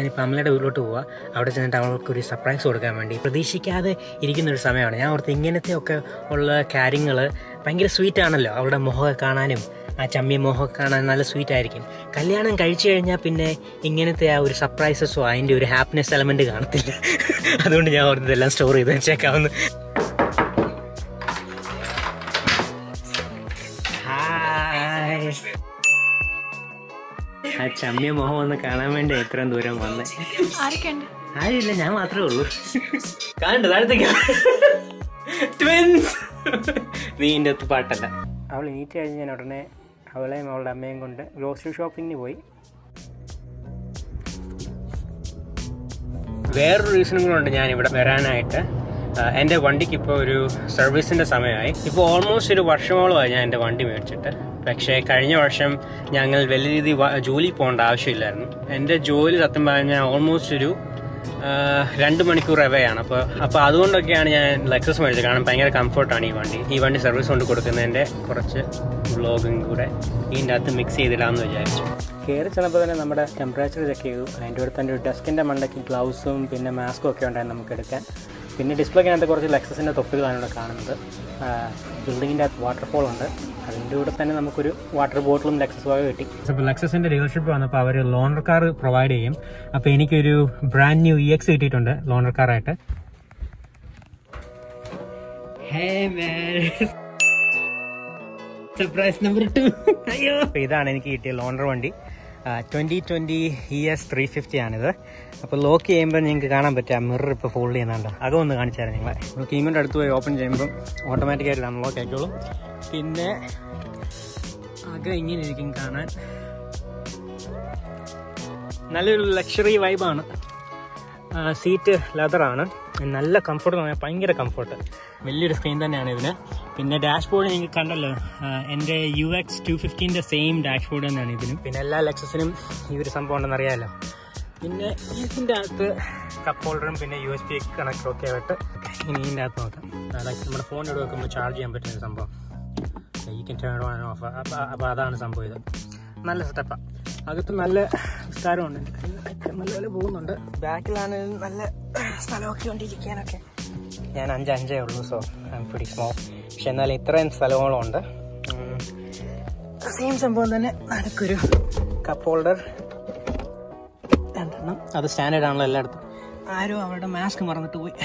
ഞാനിപ്പോൾ അമ്മയുടെ വീട്ടിലോട്ട് പോവാ അവിടെ ചെന്നിട്ട് അവൾക്ക് ഒരു സർപ്രൈസ് കൊടുക്കാൻ വേണ്ടി പ്രതീക്ഷിക്കാതെ ഇരിക്കുന്ന ഒരു സമയമാണ് ഞാൻ ഓർത്ത് ഇങ്ങനത്തെ ഒക്കെ ഉള്ള കാര്യങ്ങൾ ഭയങ്കര സ്വീറ്റ് ആണല്ലോ അവളുടെ മുഖമൊക്കെ കാണാനും ആ ചമ്മിയ മുഖമൊക്കെ കാണാൻ നല്ല സ്വീറ്റ് ആയിരിക്കും കല്യാണം കഴിച്ചു കഴിഞ്ഞാൽ പിന്നെ ഇങ്ങനത്തെ ആ ഒരു സർപ്രൈസസോ അതിൻ്റെ ഒരു ഹാപ്പിനെസ് എലമെൻറ്റ് കാണത്തില്ല അതുകൊണ്ട് ഞാൻ ഓർത്ത് ഇതെല്ലാം സ്റ്റോർ ചെയ്ത് വെച്ചേക്കാവുന്നു ഹായ് ആ ചമ്മിയ മുഖം ഒന്ന് കാണാൻ വേണ്ടി ഇത്രയും ദൂരം വന്നേ ആരൊക്കെയുണ്ട് ആരില്ല ഞാൻ മാത്രമേ ഉള്ളൂ കാണണ്ട താഴത്തേക്ക് ട്വിൻസ് നീ എൻ്റെ അടുത്ത് പാട്ടല്ല അവൾ എണീറ്റ് കഴിഞ്ഞ് ഞാൻ ഉടനെ അവളെയും അവളുടെ അമ്മയും കൊണ്ട് ഗ്രോസറി ഷോപ്പിങ്ങിന് പോയി വേറൊരു റീസണും കൂടെ ഉണ്ട് ഞാൻ ഇവിടെ വരാനായിട്ട് ആ, എൻ്റെ വണ്ടിക്ക് ഇപ്പോൾ ഒരു സർവീസിൻ്റെ സമയമായി ഇപ്പോൾ ഓൾമോസ്റ്റ് ഒരു വർഷമോളമായി ഞാൻ എൻ്റെ വണ്ടി മേടിച്ചിട്ട് പക്ഷേ കഴിഞ്ഞ വർഷം ഞങ്ങൾ വലിയ രീതിയിൽ വ- ജോലി പോകേണ്ട ആവശ്യമില്ലായിരുന്നു എൻ്റെ ജോലി സത്യം പറഞ്ഞാൽ ഓൾമോസ്റ്റ് ഒരു ആ, രണ്ട് മണിക്കൂർ അവയാണ് അപ്പോൾ അപ്പോൾ അതുകൊണ്ടൊക്കെയാണ് ഞാൻ ലെക്സസ് മേടിച്ചത് കാരണം ഭയങ്കര കംഫർട്ടാണ് ഈ വണ്ടി ഈ വണ്ടി സർവീസ് കൊണ്ട് കൊടുക്കുന്നതിൻ്റെ കുറച്ച് വ്ളോഗും കൂടെ ഇതിൻ്റെ അകത്ത് മിക്സ് ചെയ്തിടാമെന്ന് വിചാരിച്ചു കയറി ചെന്നപ്പോൾ തന്നെ നമ്മുടെ ടെമ്പറേച്ചർ ചെക്ക് ചെയ്തു അതിൻ്റെ കൂടെ തന്നെ ഒരു ഡെസ്കിൻ്റെ മണ്ടയ്ക്ക് ഗ്ലൗസും പിന്നെ മാസ്കും ഒക്കെ ഉണ്ടായിരുന്നു നമുക്ക് എടുക്കാൻ പിന്നെ ഡിസ്പ്ലേക്കകത്ത് കുറച്ച് ലെക്സസിൻ്റെ തൊപ്പികളാണ് ഇവിടെ കാണുന്നത് ബിൽഡിങ്ങിൻ്റെ അകത്ത് വാട്ടർഫോൾ ഉണ്ട് അതിൻ്റെ കൂടെ തന്നെ നമുക്കൊരു വാട്ടർ ബോട്ടിലും ലെക്സസ് വക കിട്ടി അപ്പോൾ ലെക്സസിൻ്റെ ഡീലർഷിപ്പ് വന്നപ്പോൾ അവർ ലോണർ കാർ പ്രൊവൈഡ് ചെയ്യും അപ്പോൾ എനിക്കൊരു ബ്രാൻഡ് ന്യൂ ഇ എക്സ് കിട്ടിയിട്ടുണ്ട് ലോണർ കാറായിട്ട് സർപ്രൈസ് നമ്പർ ടു അയ്യോ ഇതാണ് എനിക്ക് കിട്ടിയ ലോണ്ടർ വണ്ടി twenty twenty E S three fifty ആണിത് അപ്പോൾ ലോക്ക് ചെയ്യുമ്പോൾ നിങ്ങൾക്ക് കാണാൻ പറ്റുക മിറർ ഇപ്പോൾ ഫോൾഡ് ചെയ്യുന്നുണ്ട് അകം ഒന്ന് കാണിച്ചാൽ നിങ്ങളെ നമ്മൾ കീമിൻ്റെ അടുത്ത് പോയി ഓപ്പൺ ചെയ്യുമ്പോൾ ഓട്ടോമാറ്റിക്കായിട്ട് അൺലോക്ക് ആയിക്കോളും പിന്നെ അകം ഇങ്ങനെ ഇരിക്കും കാണാൻ നല്ലൊരു ലക്ഷറി വൈബാണ് സീറ്റ് ലെതറാണ് നല്ല കംഫർട്ട് എന്ന് പറഞ്ഞാൽ ഭയങ്കര കംഫർട്ട് വലിയൊരു സ്ക്രീൻ തന്നെയാണ് ഇതിന് പിന്നെ ഡാഷ്ബോർഡ് നിങ്ങൾക്ക് കണ്ടല്ലോ ആ, എൻ്റെ യു എക്സ് ടു ഫിഫ്റ്റീൻ്റെ സെയിം ഡാഷ്ബോർഡ് തന്നെയാണ് ഇതിനും പിന്നെ എല്ലാ ലെക്സസിനും ഈ ഒരു സംഭവം ഉണ്ടെന്ന് അറിയാമല്ലോ പിന്നെ ഇതിൻ്റെ അകത്ത് കപ്പ് ഹോൾഡറും പിന്നെ യു എസ് പി കണക്റ്റും ഒക്കെ ആയിട്ട് ഇനി ഇതിൻ്റെ അകത്ത് നോക്കാം അതായത് നമ്മുടെ ഫോണിൽ വെക്കുമ്പോൾ ചാർജ് ചെയ്യാൻ പറ്റുന്ന ഒരു സംഭവം ഈ കൻ ടേൺ ഓൺ ഓഫ് അപ്പോൾ അപ്പോൾ അതാണ് സംഭവം ഇത് നല്ല സെറ്റപ്പാണ് അകത്ത് നല്ല വിസ്താരമുണ്ട് നല്ലപോലെ പോകുന്നുണ്ട് ബാക്കിലാണ് നല്ല സ്ഥലമൊക്കെ കൊണ്ടിരിക്കാനൊക്കെ ഞാൻ അഞ്ച് അഞ്ചേ ഉള്ളൂ so I am pretty small പക്ഷെ എന്നാലും ഇത്രയും സ്ഥലങ്ങളും ഉണ്ട് സെയിം സംഭവം തന്നെ നടുക്കൊരു കപ്പ് ഹോൾഡർ രണ്ടെണ്ണം അത് സ്റ്റാൻഡേർഡ് ആണല്ലോ എല്ലായിടത്തും ആരും അവരുടെ മാസ്ക് മറന്നിട്ട് പോയി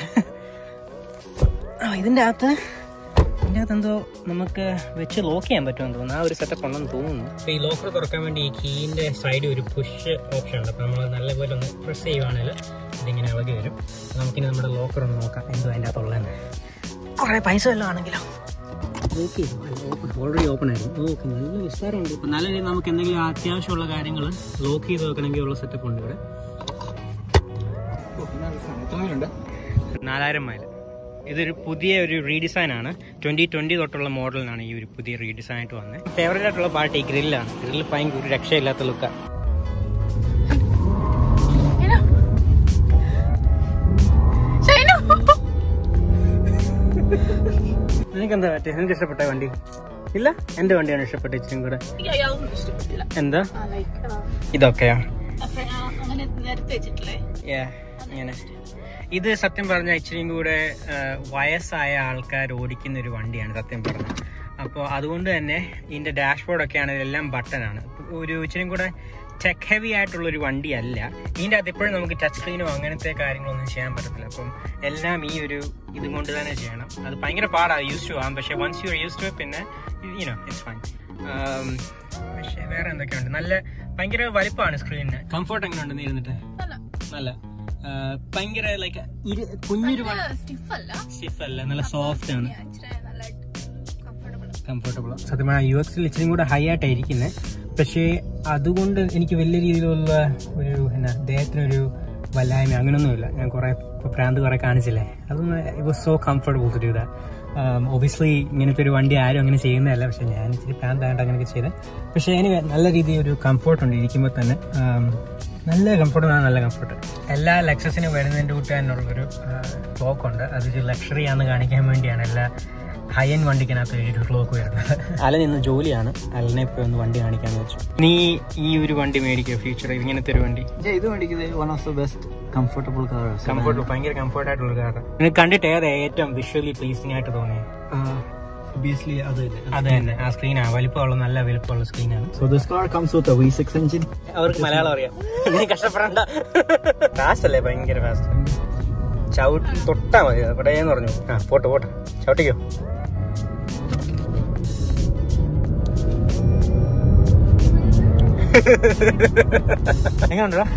ആ ഇതിൻ്റെ അകത്ത് ഇതിൻ്റെ അകത്ത് എന്തോ നമുക്ക് വെച്ച് ലോക്ക് ചെയ്യാൻ പറ്റുമെന്ന് തോന്നുന്നു ആ ഒരു സെറ്റപ്പ് ഉണ്ടെന്ന് തോന്നുന്നു അപ്പോൾ ഈ ലോക്കർ തുറക്കാൻ വേണ്ടി ഈ കീയിൻ്റെ സൈഡിൽ ഒരു പുഷ് ഓപ്ഷൻ ഉണ്ട് അപ്പോൾ നമ്മൾ നല്ലപോലെ ഒന്ന് പ്രസ് ചെയ്യുവാണെങ്കിൽ ഇതിങ്ങനെ ഇളകി വരും അപ്പോൾ നമുക്കിനി നമ്മുടെ ലോക്കർ ഒന്ന് നോക്കാം എന്തോ അതിൻ്റെ അകത്തുള്ളതെന്ന് കുറേ പൈസ വല്ലതും ആണെങ്കിലോ ഓക്കെ ഓപ്പൺ ഓൾറെഡി ഓപ്പൺ ആയിരുന്നു ഓക്കെ നല്ല വിസ്താരമുണ്ട് ഇപ്പം നല്ല രീതിയിൽ നമുക്ക് എന്തെങ്കിലും അത്യാവശ്യമുള്ള കാര്യങ്ങൾ ലോക്ക് ചെയ്ത് വെക്കണമെങ്കിൽ ഉള്ള സെറ്റപ്പ് ഉണ്ട് ഇവിടെ നാലായിരം മൈൽ ഇതൊരു പുതിയ ഒരു റീഡിസൈൻ ആണ് ട്വന്റി ട്വന്റി തൊട്ടുള്ള മോഡലിനാണ് ഈ ഒരു പുതിയ റീഡിസൈൻ ആയിട്ട് വന്നത് ഫേവറേറ്റ് ആയിട്ടുള്ള പാർട്ട് ഈ ഗ്രില്ലാണ് ഗ്രില്ല് ഭയങ്കര ഒരു രക്ഷയില്ലാത്ത ലുക്കാണ് ഷൈനു നിനക്ക് എന്താ പറ്റിയ നിനക്ക് ഇഷ്ടപ്പെട്ട വണ്ടി ഇല്ല എന്റെ വണ്ടിയാണ് ഇഷ്ടപ്പെട്ട ഇച്ചിരി കൂടെ എനിക്ക് അയാളൊന്നും ഇഷ്ടപ്പെട്ടില്ല എന്താ ആ ലൈക്ക് ഇതൊക്കെയാ അങ്ങനെ നേരത്തെ വെച്ചിട്ടില്ലേ Yeah, ഇങ്ങനെ ഇത് സത്യം പറഞ്ഞാൽ ഇച്ചിരിയും കൂടെ ആ, വയസ്സായ ആൾക്കാർ ഓടിക്കുന്ന ഒരു വണ്ടിയാണ് സത്യം പറഞ്ഞാൽ അപ്പോൾ അതുകൊണ്ട് തന്നെ ഇതിന്റെ ഡാഷ്ബോർഡ് ഒക്കെ ആണെങ്കിൽ എല്ലാം ബട്ടനാണ് ഒരു ഇച്ചിരിയും കൂടെ ടെക് ഹെവി ആയിട്ടുള്ള ഒരു വണ്ടിയല്ല ഇതിന്റെ അകത്ത് ഇപ്പോഴും നമുക്ക് ടച്ച് സ്ക്രീനോ അങ്ങനത്തെ കാര്യങ്ങളൊന്നും ചെയ്യാൻ പറ്റത്തില്ല അപ്പം എല്ലാം ഈ ഒരു ഇതും കൊണ്ട് തന്നെ ചെയ്യണം അത് ഭയങ്കര പാടാണ് യൂസ് ടു ആവാം പക്ഷെ വൺസ് യു യൂസ് ടു പിന്നെ യുനോ ഇറ്റ്സ് ഫൈൻ പക്ഷേ വേറെ എന്തൊക്കെയുണ്ട് നല്ല ഭയങ്കര വലിപ്പമാണ് സ്ക്രീനിന് കംഫർട്ട് എങ്ങനെയുണ്ട് നീ ഇരുന്നിട്ട് നല്ല നല്ല ആ, ഭയങ്കര ലൈക്ക് കുഞ്ഞൊരു സ്റ്റിഫ് അല്ല സ്റ്റിഫ് അല്ല നല്ല സോഫ്റ്റ് ആണ് ഇച്ചിരി നല്ല കംഫർട്ടബിൾ കംഫർട്ടബിൾ സത്യം പറഞ്ഞാൽ യു എക്സിൽ ഇച്ചിരി കൂടെ ഹൈ ആയിട്ടാണ് ഇരിക്കുന്നത് പക്ഷേ അതുകൊണ്ട് എനിക്ക് വലിയ രീതിയിലുള്ള ഒരു എന്നാ ദേഹത്തിനൊരു വല്ലായ്മ അങ്ങനെയൊന്നുമില്ല ഞാൻ കുറെ ഇപ്പോൾ പ്രാന്ത് കുറെ കാണിച്ചില്ലേ അതൊന്നും it was so comfortable to do that obviously ഇങ്ങനത്തെ ഒരു വണ്ടി ആരും അങ്ങനെ ചെയ്യുന്നതല്ല പക്ഷെ ഞാൻ ഇച്ചിരി പ്രാന്തായിട്ട് അങ്ങനെയൊക്കെ ചെയ്തത് പക്ഷേ എനിക്ക് നല്ല രീതിയിൽ ഒരു കംഫർട്ട് ഉണ്ട് ഇരിക്കുമ്പോൾ തന്നെ um, നല്ല കംഫർട്ട് നല്ല കംഫർട്ട് എല്ലാ ലക്സസിനും വരുന്നതിൻ്റെ കൂട്ട് തന്നെയുള്ളൊരു ക്ലോക്ക് ഉണ്ട് അതൊരു ലക്ഷറി ആണെന്ന് കാണിക്കാൻ വേണ്ടിയാണ് എല്ലാ ഹൈ എൻഡ് വണ്ടിക്കകത്ത് ഒരു ക്ലോക്ക് വരുന്നത് അലൻ ഇന്ന് ജോലിയാണ് അലനെ ഇപ്പോൾ ഒന്ന് വണ്ടി കാണിക്കാന്ന് വെച്ചു നീ ഈ ഒരു വണ്ടി മേടിക്കുക ഫ്യൂച്ചർ ഇങ്ങനത്തെ ഒരു വണ്ടി Yeah, ഇത് മേടിക്കുന്നത് one of the best comfortable car comfort ഭയങ്കര കംഫർട്ട് ആയിട്ടുള്ള കാറാണ് നിനക്ക് കണ്ടിട്ട് ഏതാ ഏറ്റവും വിഷ്വലി പ്ലീസിംഗ് ആയിട്ട് തോന്നിയത് ഒബിയസ്ലി അത് തന്നെ അത് തന്നെ ആ സ്ക്രീനാണ് വലിപ്പമുള്ള നല്ല വലിപ്പമുള്ള സ്ക്രീനാണ് so this car comes with V six engine അവർക്ക് മലയാളം അറിയാം നീ കഷ്ടപ്പെടണ്ട ഫാസ്റ്റ് അല്ലേ ഭയങ്കര ഫാസ്റ്റ് ചവിട്ട് തൊട്ടാ മതി എവിടെയെന്ന് പറഞ്ഞു ആ പോട്ടെ പോട്ടെ ചവിട്ടിക്കോ എങ്ങനെയുണ്ടോ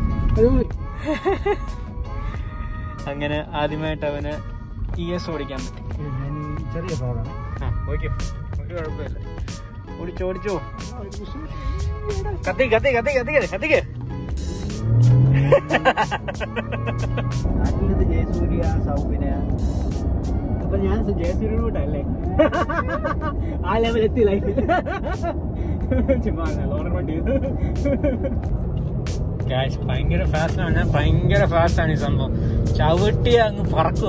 അങ്ങനെ ആദ്യമായിട്ട് അവന് ഇ എസ് ഓടിക്കാൻ പറ്റി ചെറിയ കാറാണ് ആ ഓക്കെ ഒരു കുഴപ്പമില്ല ഓടിച്ചോ ഓടിച്ചോ കത്തി കത്തി കത്തി കത്തിക്ക് കത്തിക്ക് നാട്ടിലത് ജയസൂര്യ സൗബിന് അപ്പൊ ഞാൻ ജയസൂര്യനോട്ടല്ലേ ആ ലെവൽ എത്തി ലൈഫിൽ ചുമ്മാ ലോണർ വണ്ടി ക്യാഷ് ഭയങ്കര ഫാസ്റ്റ് ആണ് ഭയങ്കര ഫാസ്റ്റ് ആണ് ഈ സംഭവം ചവിട്ടി അങ്ങ് പറക്കുക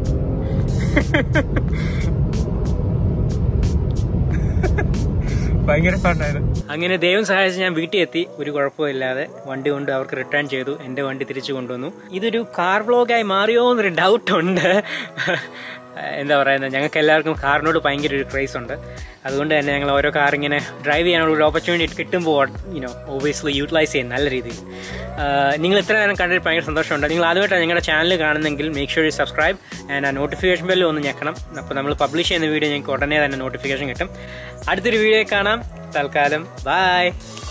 ഭയങ്കര ഫണ്ടായിരുന്നു അങ്ങനെ ദൈവം സഹായിച്ച് ഞാൻ വീട്ടിൽ എത്തി ഒരു കുഴപ്പമില്ലാതെ വണ്ടി കൊണ്ട് അവർക്ക് റിട്ടേൺ ചെയ്തു എന്റെ വണ്ടി തിരിച്ചു കൊണ്ടുവന്നു ഇതൊരു കാർ ബ്ലോഗായി മാറിയോ എന്നൊരു ഡൗട്ട് ഉണ്ട് എന്താ പറയുന്നത് ഞങ്ങൾക്ക് എല്ലാവർക്കും കാറിനോട് ഭയങ്കര ഒരു ക്രേസ് ഉണ്ട് അതുകൊണ്ട് തന്നെ ഞങ്ങൾ ഓരോ കാർ ഇങ്ങനെ ഡ്രൈവ് ചെയ്യാനുള്ള ഒരു ഓപ്പർച്യൂണിറ്റി കിട്ടുമ്പോൾ യുനോ ഒബിയസ്ലി യൂട്ടിലൈസ് ചെയ്യും നല്ല രീതിയിൽ ആഹ് നിങ്ങൾ ഇത്ര നേരം കണ്ടിട്ട് ഭയങ്കര സന്തോഷമുണ്ട് നിങ്ങൾ ആദ്യമായിട്ടാണ് ഞങ്ങളുടെ ചാനൽ കാണുന്നെങ്കിൽ make sure you subscribe and ആ നോട്ടിഫിക്കേഷൻ ബെല്ലും ഒന്ന് ഞെക്കണം അപ്പോൾ നമ്മൾ പബ്ലിഷ് ചെയ്യുന്ന വീഡിയോ ഞങ്ങൾക്ക് ഉടനെ തന്നെ നോട്ടിഫിക്കേഷൻ കിട്ടും അടുത്തൊരു വീഡിയോ കാണാം തൽക്കാലം ബൈ